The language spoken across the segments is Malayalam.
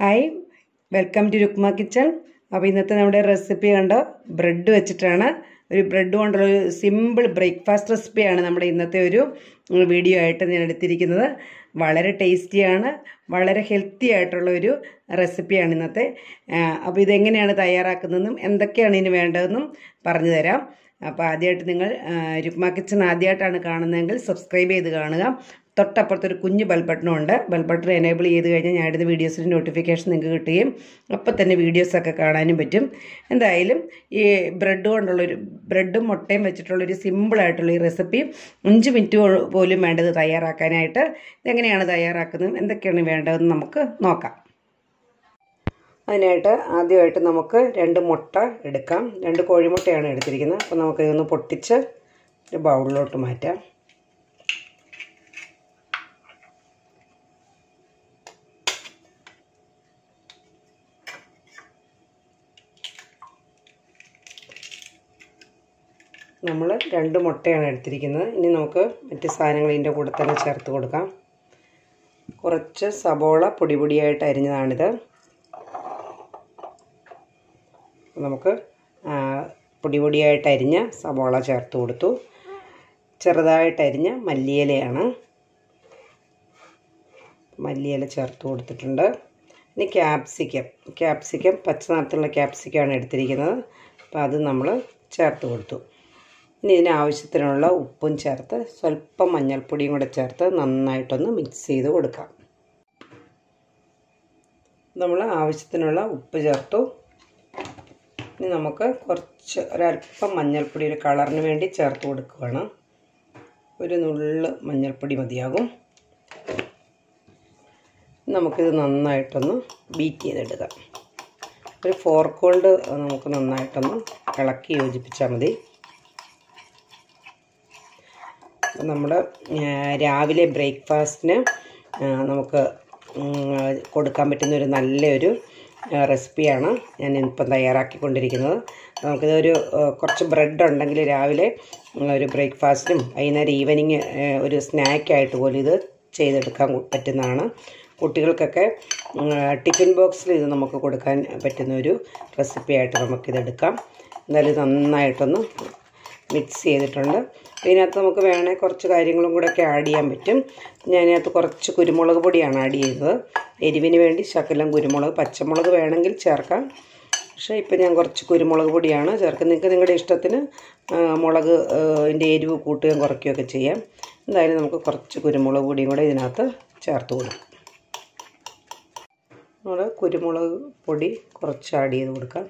hi welcome to Rukma kitchen അപ്പോൾ ഇന്നത്തെ നമ്മുടെ റെസിപ്പി കണ്ടോ ബ്രെഡ് വെച്ചിട്ടാണ് ഒരു ബ്രെഡ് കൊണ്ടുള്ള ഒരു സിമ്പിൾ ബ്രേക്ക്ഫാസ്റ്റ് റെസിപ്പിയാണ് നമ്മുടെ ഇന്നത്തെ ഒരു വീഡിയോ ആയിട്ട് ഞാൻ എടുത്തിരിക്കുന്നത് വളരെ ടേസ്റ്റിയാണ് വളരെ ഹെൽത്തി ആയിട്ടുള്ള ഒരു റെസിപ്പിയാണ് ഇന്നത്തെ അപ്പോൾ ഇതെങ്ങനെയാണ് തയ്യാറാക്കുന്നതെന്നും എന്തൊക്കെയാണ് ഇതിന് വേണ്ടതെന്നും പറഞ്ഞു തരാം അപ്പോൾ ആദ്യമായിട്ട് നിങ്ങൾ രുക്മ കിച്ചൺ ആദ്യമായിട്ടാണ് കാണുന്നതെങ്കിൽ സബ്സ്ക്രൈബ് ചെയ്ത് കാണുക തൊട്ടപ്പുറത്തൊരു കുഞ്ഞ് ബെൽ ബട്ടണും ഉണ്ട് ബെൽ ബട്ടൺ എനേബിൾ ചെയ്ത് കഴിഞ്ഞാൽ ഞാൻ ഇടുന്ന വീഡിയോസിൻ്റെ നോട്ടിഫിക്കേഷൻ നിങ്ങൾക്ക് കിട്ടുകയും അപ്പോൾ തന്നെ വീഡിയോസൊക്കെ കാണാനും പറ്റും എന്തായാലും ഈ ബ്രെഡ് കൊണ്ടുള്ളൊരു ബ്രെഡും മുട്ടയും വെച്ചിട്ടുള്ളൊരു സിമ്പിളായിട്ടുള്ള ഈ റെസിപ്പി അഞ്ച് മിനിറ്റ് പോലും വേണ്ടത് തയ്യാറാക്കാനായിട്ട് ഇതെങ്ങനെയാണ് തയ്യാറാക്കുന്നത് എന്തൊക്കെയാണ് വേണ്ടതെന്ന് നമുക്ക് നോക്കാം അതിനായിട്ട് ആദ്യമായിട്ട് നമുക്ക് രണ്ട് മുട്ട എടുക്കാം രണ്ട് കോഴിമുട്ടയാണ് എടുത്തിരിക്കുന്നത് അപ്പോൾ നമുക്ക് ഇതൊന്ന് പൊട്ടിച്ച് ഒരു ബൗളിലോട്ട് മാറ്റാം നമ്മൾ രണ്ട് മുട്ടയാണ് എടുത്തിരിക്കുന്നത് ഇനി നമുക്ക് മറ്റ് സാധനങ്ങൾ ഇതിൻ്റെ കൂടെ തന്നെ ചേർത്ത് കൊടുക്കാം കുറച്ച് സബോള പൊടി പൊടിയായിട്ട് അരിഞ്ഞതാണിത് നമുക്ക് പൊടി പൊടിയായിട്ട് അരിഞ്ഞ സബോള ചേർത്ത് കൊടുത്തു ചെറുതായിട്ട് അരിഞ്ഞ മല്ലിയിലയാണ് മല്ലിയില ചേർത്ത് കൊടുത്തിട്ടുണ്ട് ഇനി ക്യാപ്സിക്കം ക്യാപ്സിക്കം പച്ച നിറത്തിലുള്ള ക്യാപ്സിക്കമാണ് എടുത്തിരിക്കുന്നത് അപ്പോൾ അത് നമ്മൾ ചേർത്ത് കൊടുത്തു ഇനി ഇതിന് ആവശ്യത്തിനുള്ള ഉപ്പും ചേർത്ത് സ്വല്പം മഞ്ഞൾപ്പൊടിയും കൂടെ ചേർത്ത് നന്നായിട്ടൊന്ന് മിക്സ് ചെയ്ത് കൊടുക്കാം നമ്മൾ ആവശ്യത്തിനുള്ള ഉപ്പ് ചേർത്തു ഇനി നമുക്ക് കുറച്ച് ഒരല്പം മഞ്ഞൾപ്പൊടി ഒരു കളറിന് വേണ്ടി ചേർത്ത് കൊടുക്കുകയാണ് ഒരു നുള്ള് മഞ്ഞൾപ്പൊടി മതിയാകും നമുക്കിത് നന്നായിട്ടൊന്ന് ബീറ്റ് ചെയ്തെടുക്കാം ഒരു ഫോർക്ക് കൊണ്ട് നമുക്ക് നന്നായിട്ടൊന്ന് ഇളക്കി യോജിപ്പിച്ചാൽ മതി നമ്മുടെ രാവിലെ ബ്രേക്ക്ഫാസ്റ്റിന് നമുക്ക് കൊടുക്കാൻ പറ്റുന്ന ഒരു നല്ലൊരു റെസിപ്പിയാണ് ഞാൻ ഇപ്പം തയ്യാറാക്കിക്കൊണ്ടിരിക്കുന്നത് നമുക്കിതൊരു കുറച്ച് ബ്രെഡ് ഉണ്ടെങ്കിൽ രാവിലെ ഒരു ബ്രേക്ക്ഫാസ്റ്റിനും വൈകുന്നേരം ഈവനിങ് ഒരു സ്നാക്കായിട്ട് പോലും ഇത് ചെയ്തെടുക്കാൻ പറ്റുന്നതാണ് കുട്ടികൾക്കൊക്കെ ടിഫിൻ ബോക്സിൽ ഇത് നമുക്ക് കൊടുക്കാൻ പറ്റുന്ന ഒരു റെസിപ്പിയായിട്ട് നമുക്കിതെടുക്കാം എന്തായാലും നന്നായിട്ടൊന്ന് മിക്സ് ചെയ്തിട്ടുണ്ട് ഇതിനകത്ത് നമുക്ക് വേണേൽ കുറച്ച് കാര്യങ്ങളും കൂടെ ഒക്കെ ആഡ് ചെയ്യാൻ പറ്റും ഞാനതിനകത്ത് കുറച്ച് കുരുമുളക് പൊടിയാണ് ആഡ് ചെയ്യുന്നത് എരിവിന് വേണ്ടി ശകലം കുരുമുളക് പച്ചമുളക് വേണമെങ്കിൽ ചേർക്കാം പക്ഷേ ഇപ്പം ഞാൻ കുറച്ച് കുരുമുളക് പൊടിയാണ് ചേർക്കുന്നത് നിങ്ങൾക്ക് നിങ്ങളുടെ ഇഷ്ടത്തിന് മുളക് ഇതിൻ്റെ എരിവ് കൂട്ടുകയും കുറയ്ക്കുകയൊക്കെ ചെയ്യാം എന്തായാലും നമുക്ക് കുറച്ച് കുരുമുളക് പൊടിയും കൂടെ ഇതിനകത്ത് ചേർത്ത് കൊടുക്കും നമ്മൾ കുരുമുളക് പൊടി കുറച്ച് ആഡ് ചെയ്ത് കൊടുക്കാം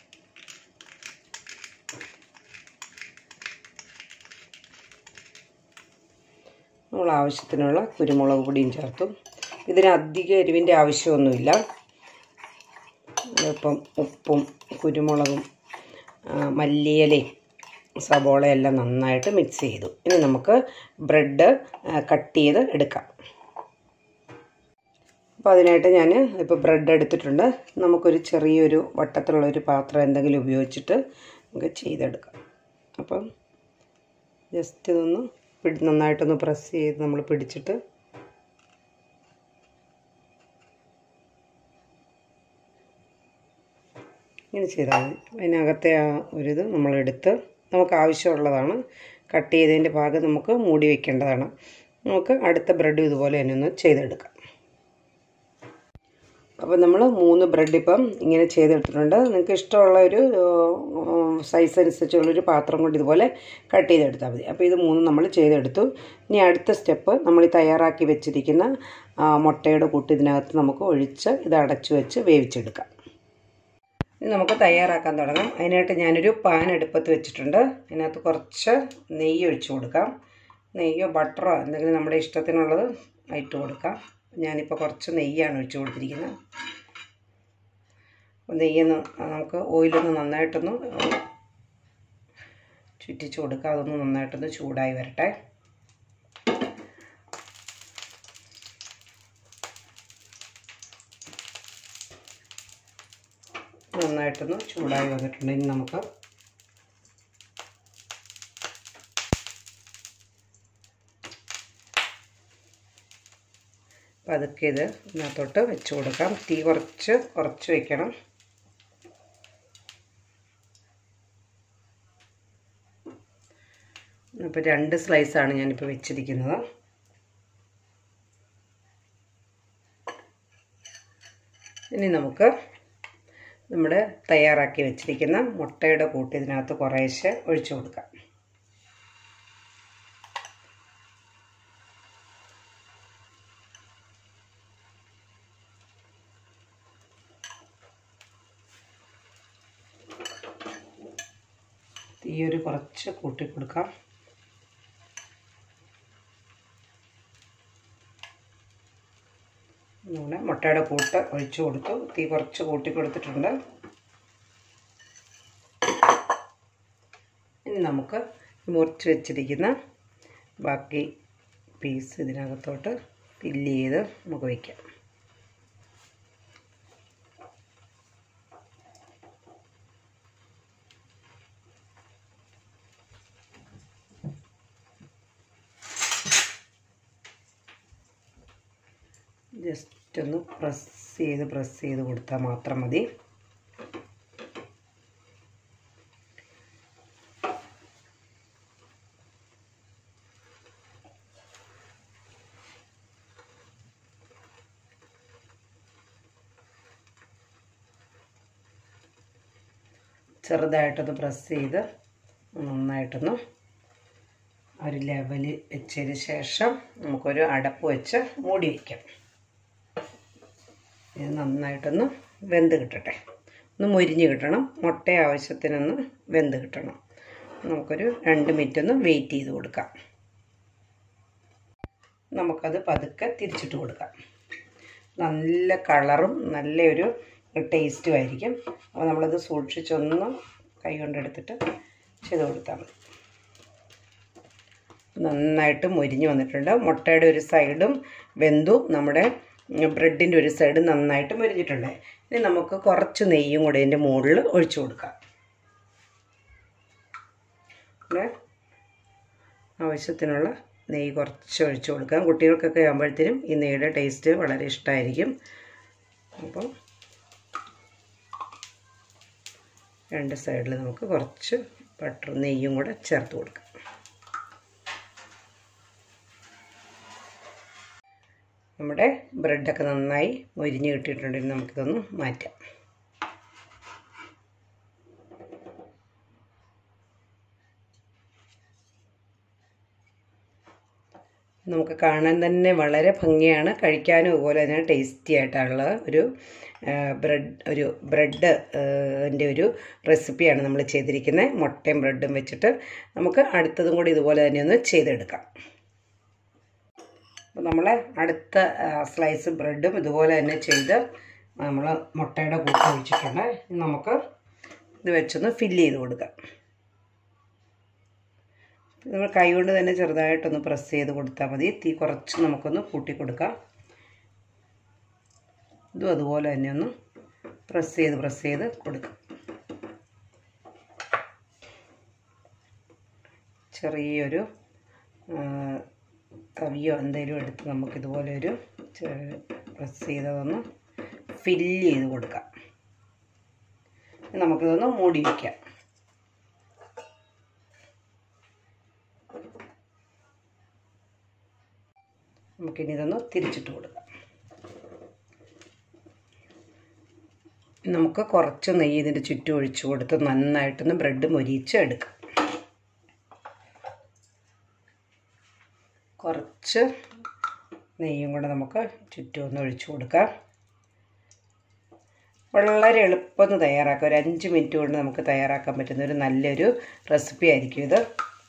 നമ്മൾ ആവശ്യത്തിനുള്ള കുരുമുളക് പൊടിയും ചേർത്തു ഇതിന് അധികം എരിവിൻ്റെ ആവശ്യമൊന്നുമില്ല ഇപ്പം ഉപ്പും കുരുമുളകും മല്ലിയിലയും സബോളയെല്ലാം നന്നായിട്ട് മിക്സ് ചെയ്തു ഇനി നമുക്ക് ബ്രെഡ് കട്ട് ചെയ്ത് എടുക്കാം അപ്പോൾ അതിനായിട്ട് ഞാൻ ഇപ്പോൾ ബ്രെഡ് എടുത്തിട്ടുണ്ട് നമുക്കൊരു ചെറിയൊരു വട്ടത്തിലുള്ളൊരു പാത്രം എന്തെങ്കിലും ഉപയോഗിച്ചിട്ട് നമുക്ക് ചെയ്തെടുക്കാം അപ്പം ജസ്റ്റ് ഇതൊന്ന് പിടി നന്നായിട്ടൊന്ന് പ്രസ് ചെയ്ത് നമ്മൾ പിടിച്ചിട്ട് ഇങ്ങനെ ചെയ്താൽ മതി അതിനകത്തെ ആ ഒരിത് നമ്മളെടുത്ത് നമുക്ക് ആവശ്യമുള്ളതാണ് കട്ട് ചെയ്തതിൻ്റെ ഭാഗം നമുക്ക് മൂടി വയ്ക്കേണ്ടതാണ് നമുക്ക് അടുത്ത ബ്രെഡും ഇതുപോലെ തന്നെ ഒന്ന് ചെയ്തെടുക്കാം അപ്പോൾ നമ്മൾ മൂന്ന് ബ്രെഡ് ഇപ്പം ഇങ്ങനെ ചെയ്തെടുത്തിട്ടുണ്ട് നിങ്ങൾക്ക് ഇഷ്ടമുള്ള ഒരു സൈസ് അനുസരിച്ചുള്ളൊരു പാത്രം കൊണ്ട് ഇതുപോലെ കട്ട് ചെയ്തെടുത്താൽ മതി അപ്പോൾ ഇത് മൂന്നും നമ്മൾ ചെയ്തെടുത്തു ഇനി അടുത്ത സ്റ്റെപ്പ് നമ്മൾ തയ്യാറാക്കി വെച്ചിരിക്കുന്ന മുട്ടയുടെ കൂട്ട് ഇതിനകത്ത് നമുക്ക് ഒഴിച്ച് ഇത് അടച്ചു വെച്ച് വേവിച്ചെടുക്കാം ഇനി നമുക്ക് തയ്യാറാക്കാൻ തുടങ്ങാം അതിനായിട്ട് ഞാനൊരു പാൻ അടുപ്പത്ത് വെച്ചിട്ടുണ്ട് അതിനകത്ത് കുറച്ച് നെയ്യ് ഒഴിച്ചു കൊടുക്കാം നെയ്യോ ബട്ടറോ എന്തെങ്കിലും നമ്മുടെ ഇഷ്ടത്തിനുള്ളത് ഇട്ട് കൊടുക്കാം ഞാനിപ്പോൾ കുറച്ച് നെയ്യാണ് ഒഴിച്ചു കൊടുത്തിരിക്കുന്നത് നെയ്യൊന്ന് നമുക്ക് ഓയിലൊന്ന് നന്നായിട്ടൊന്ന് ചുറ്റിച്ച് കൊടുക്കുക അതൊന്ന് നന്നായിട്ടൊന്ന് ചൂടായി വരട്ടെ നന്നായിട്ടൊന്ന് ചൂടായി വന്നിട്ടുണ്ട് ഇനി നമുക്ക് പതുക്കെ ഇത് ഇതിനകത്തോട്ട് വെച്ച് കൊടുക്കാം തീ കുറച്ച് കുറച്ച് വയ്ക്കണം അപ്പോൾ രണ്ട് സ്ലൈസാണ് ഞാനിപ്പോൾ വെച്ചിരിക്കുന്നത് ഇനി നമുക്ക് നമ്മുടെ തയ്യാറാക്കി വെച്ചിരിക്കുന്ന മുട്ടയുടെ കൂട്ട് ഇതിനകത്ത് കുറേശ്ശെ ഒഴിച്ചു കൊടുക്കാം തീയൊരു കുറച്ച് കൂട്ടി കൊടുക്കാം നമ്മുടെ മുട്ടയുടെ കൂട്ട് ഒഴിച്ചു കൊടുത്തു തീ കുറച്ച് കൂട്ടി കൊടുത്തിട്ടുണ്ട് ഇനി നമുക്ക് മുറിച്ച് വെച്ചിരിക്കുന്ന ബാക്കി പീസ് ഇതിനകത്തോട്ട് ഫില്ല് ചെയ്ത് നമുക്ക് വയ്ക്കാം ജസ്റ്റ് ഒന്ന് പ്രസ് ചെയ്ത് പ്രസ് ചെയ്ത് കൊടുത്താൽ മാത്രം മതി ചെറുതായിട്ടൊന്ന് പ്രസ് ചെയ്ത് നന്നായിട്ടൊന്ന് ഒരു ലെവൽ വെച്ചതിന് ശേഷം നമുക്കൊരു അടപ്പ് വെച്ച് മൂടി വയ്ക്കാം ഇത് നന്നായിട്ടൊന്ന് വെന്ത് കിട്ടട്ടെ ഒന്ന് മൊരിഞ്ഞ് കിട്ടണം മുട്ട ആവശ്യത്തിനൊന്ന് വെന്ത് കിട്ടണം നമുക്കൊരു രണ്ട് മിനിറ്റ് ഒന്ന് വെയിറ്റ് ചെയ്ത് കൊടുക്കാം നമുക്കത് പതുക്കെ തിരിച്ചിട്ട് കൊടുക്കാം നല്ല കളറും നല്ലൊരു ടേസ്റ്റും ആയിരിക്കും അപ്പോൾ നമ്മളത് സൂക്ഷിച്ചൊന്ന് കൈ കൊണ്ടെടുത്തിട്ട് ചെയ്ത് കൊടുത്താൽ മതി നന്നായിട്ട് മൊരിഞ്ഞ് വന്നിട്ടുണ്ട് മുട്ടയുടെ ഒരു സൈഡും വെന്തു നമ്മുടെ ബ്രെഡിൻ്റെ ഒരു സൈഡ് നന്നായിട്ട് മുരിഞ്ഞിട്ടുണ്ട് ഇനി നമുക്ക് കുറച്ച് നെയ്യും കൂടെ ഇതിൻ്റെ മുകളിൽ ഒഴിച്ചു കൊടുക്കാം പിന്നെ ആവശ്യത്തിനുള്ള നെയ്യ് കുറച്ച് ഒഴിച്ചു കൊടുക്കാം കുട്ടികൾക്കൊക്കെ ആകുമ്പോഴത്തേനും ഈ നെയ്യുടെ ടേസ്റ്റ് വളരെ ഇഷ്ടമായിരിക്കും അപ്പം രണ്ട് സൈഡിൽ നമുക്ക് കുറച്ച് ബട്ടർ നെയ്യും കൂടെ ചേർത്ത് കൊടുക്കാം നമ്മുടെ ബ്രെഡൊക്കെ നന്നായി മൊരിഞ്ഞ് കിട്ടിയിട്ടുണ്ടെങ്കിൽ നമുക്കിതൊന്ന് മാറ്റാം നമുക്ക് കാണാൻ തന്നെ വളരെ ഭംഗിയാണ് കഴിക്കാനും അതുപോലെ തന്നെ ടേസ്റ്റി ആയിട്ടുള്ള ഒരു ബ്രെഡ് ഒരു ബ്രെഡ് ൻ്റെ ഒരു റെസിപ്പിയാണ് നമ്മൾ ചെയ്തിരിക്കുന്നത് മുട്ടയും ബ്രെഡും വെച്ചിട്ട് നമുക്ക് അടുത്തതും കൂടി ഇതുപോലെ തന്നെ ഒന്ന് ചെയ്തെടുക്കാം അപ്പോൾ നമ്മൾ അടുത്ത സ്ലൈസ് ബ്രെഡും ഇതുപോലെ തന്നെ ചെയ്ത് നമ്മൾ മുട്ടയുടെ കൂട്ട് ഒഴിച്ചിട്ടുണ്ട് നമുക്ക് ഇത് വെച്ചൊന്ന് ഫില്ല് ചെയ്ത് കൊടുക്കാം നമ്മൾ കൈ കൊണ്ട് തന്നെ ചെറുതായിട്ടൊന്ന് പ്രസ് ചെയ്ത് കൊടുത്താൽ മതി തീ കുറച്ച് നമുക്കൊന്ന് കൂട്ടി കൊടുക്കാം ഇതും അതുപോലെ തന്നെ ഒന്ന് പ്രസ് ചെയ്ത് പ്രസ് ചെയ്ത് കൊടുക്കാം ചെറിയൊരു തവിയോ എന്തെങ്കിലും എടുത്ത് നമുക്കിതുപോലെ ഒരു പ്രസ് ചെയ്തതൊന്ന് ഫില്ല് ചെയ്ത് കൊടുക്കാം നമുക്കിതൊന്ന് മൂടി വയ്ക്കാം നമുക്കിനി ഇതൊന്ന് തിരിച്ചിട്ട് കൊടുക്കാം നമുക്ക് കുറച്ച് നെയ്യ് ഇതിൻ്റെ ചുറ്റും ഒഴിച്ചു കൊടുത്ത് നന്നായിട്ടൊന്ന് ബ്രെഡ് മൊരിച്ച് എടുക്കാം കുറച്ച് നെയ്യും കൂടെ നമുക്ക് ചുറ്റും ഒന്ന് ഒഴിച്ചു കൊടുക്കാം വളരെ എളുപ്പം തയ്യാറാക്കാം ഒരു അഞ്ച് മിനിറ്റ് കൊണ്ട് നമുക്ക് തയ്യാറാക്കാൻ പറ്റുന്ന ഒരു നല്ലൊരു റെസിപ്പി ആയിരിക്കും ഇത്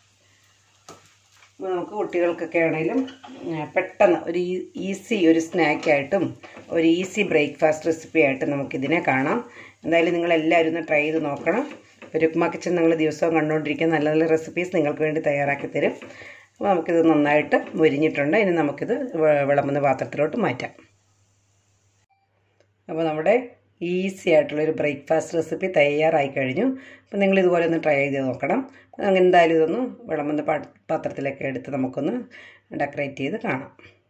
നമുക്ക് കുട്ടികൾക്കൊക്കെ ആണെങ്കിലും പെട്ടെന്ന് ഒരു ഈസി ഒരു സ്നാക്കായിട്ടും ഒരു ഈസി ബ്രേക്ക്ഫാസ്റ്റ് റെസിപ്പി ആയിട്ട് നമുക്കിതിനെ കാണാം എന്തായാലും നിങ്ങളെല്ലാവരും ഒന്ന് ട്രൈ ചെയ്ത് നോക്കണം ഒരു ഉപ്മാ കിച്ചൻ നിങ്ങൾ ദിവസവും കണ്ടുകൊണ്ടിരിക്കുന്ന നല്ല നല്ല റെസിപ്പീസ് നിങ്ങൾക്ക് വേണ്ടി തയ്യാറാക്കി തരും അപ്പോൾ നമുക്കിത് നന്നായിട്ട് മുരിഞ്ഞിട്ടുണ്ട് ഇനി നമുക്കിത് വിളമ്പുന്ന പാത്രത്തിലോട്ട് മാറ്റാം അപ്പോൾ നമ്മുടെ ഈസി ആയിട്ടുള്ളൊരു ബ്രേക്ക്ഫാസ്റ്റ് റെസിപ്പി തയ്യാറായി കഴിഞ്ഞു അപ്പോൾ നിങ്ങൾ ഇതുപോലെ ഒന്ന് ട്രൈ ചെയ്ത് നോക്കണം എന്തായാലും ഇതൊന്ന് വിളമ്പുന്ന പാത്രത്തിലൊക്കെ എടുത്ത് നമുക്കൊന്ന് ഡെക്കറേറ്റ് ചെയ്ത് കാണാം